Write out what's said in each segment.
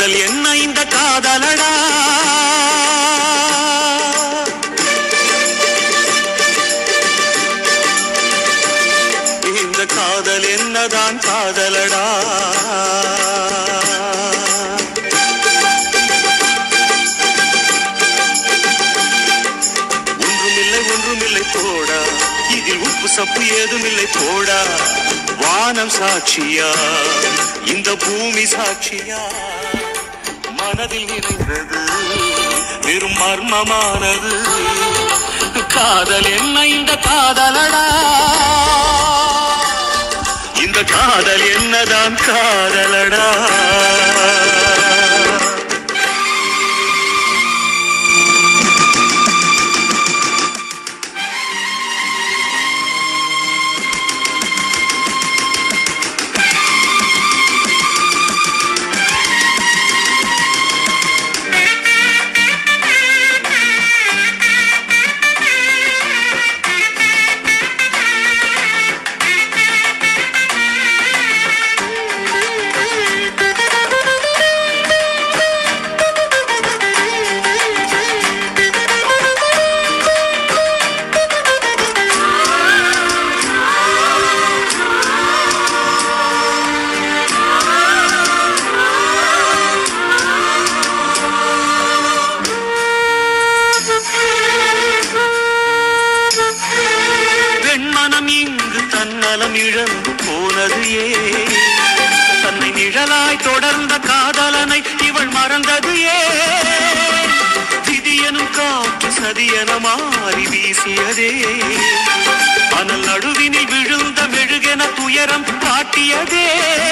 காதல் என்ன இந்த காதலடா இந்த காதல் என்னதான் காதலடா ஒன்றுமில்லை ஒன்றுமில்லை போடா இதில் உப்பு சப்பு ஏதுமில்லை போடா வானம் சாட்சியா இந்த பூமி சாட்சியா மனதில் நிறைந்தது வெறும் மர்மமானது காதல் என்ன இந்த காதலடா இந்த காதல் என்னதான் காதலடா வெண்மனம் இங்கு தன்னலம் இழந்து போனது ஏன் தன்னை நிழலாய் தொடர்ந்த காதலனை இவள் மறந்தது ஏன் விதியனும் காற்று சதியன மாறி வீசியதே அனல் நடுவினில் விழுந்த மெழுகென துயரம் காட்டியதே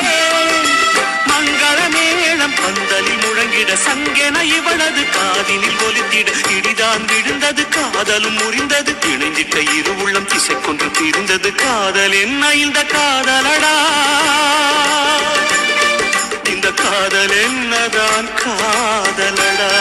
மங்கள மேளம் பந்தலில் முழங்கிட சங்கென இவளது காதினில் ஒலித்திட இடிதான் விழுந்தது காதலும் முறிந்தது இணைந்திட்ட இரு உள்ளம் திசை கொன்று பிரிந்தது காதல் என்ன இந்த காதலடா இந்த காதல் என்னதான் காதலடா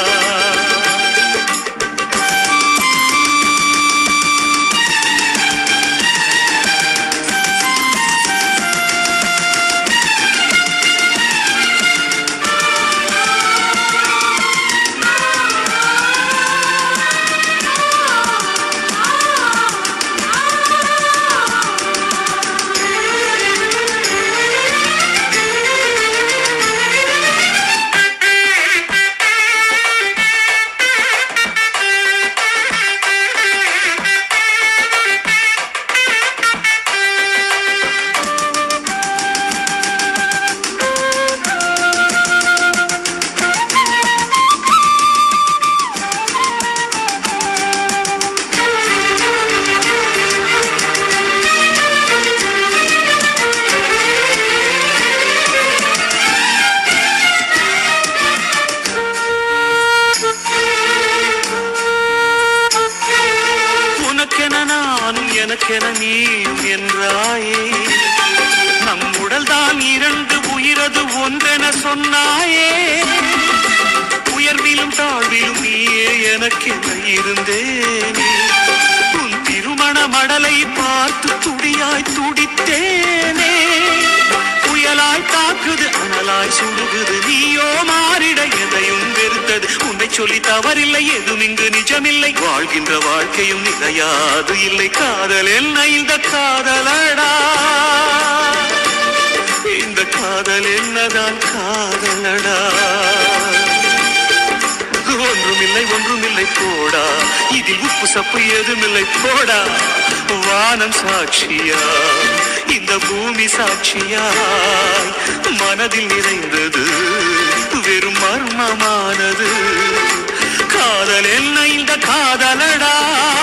உனக்கென நானும் எனக்கென நீயும் என்றாயே நம் உடல் தான் இரண்டு உயிரது ஒன்றென சொன்னாயே உயர்விலும் தாழ்விலும் நீயே எனக்கென இருந்தேனே உன் திருமண மடலை பார்த்து துடியாய் துடித்தேனே புயலாய் தாக்குது அனலாய் சுடுகுது நீயோ மாறிட எதையும் வெறுத்தது உன்னை சொல்லி தவறில்லை எதுவும் இங்கு நிஜமில்லை வாழ்கின்ற வாழ்க்கையும் நிலையாது இல்லை காதல் என்ன இந்த காதலடா இந்த காதல் என்னதான் காதலடா ஒன்றுமில்லை ஒன்றுமில்லை போடா இதில் உப்பு சப்பு ஏதுமில்லை போடா வானம் சாட்சியா இந்த பூமி சாட்சியாய் மனதில் நிறைந்தது வெறும் மர்மமானது காதல் என்ன இந்த காதலடா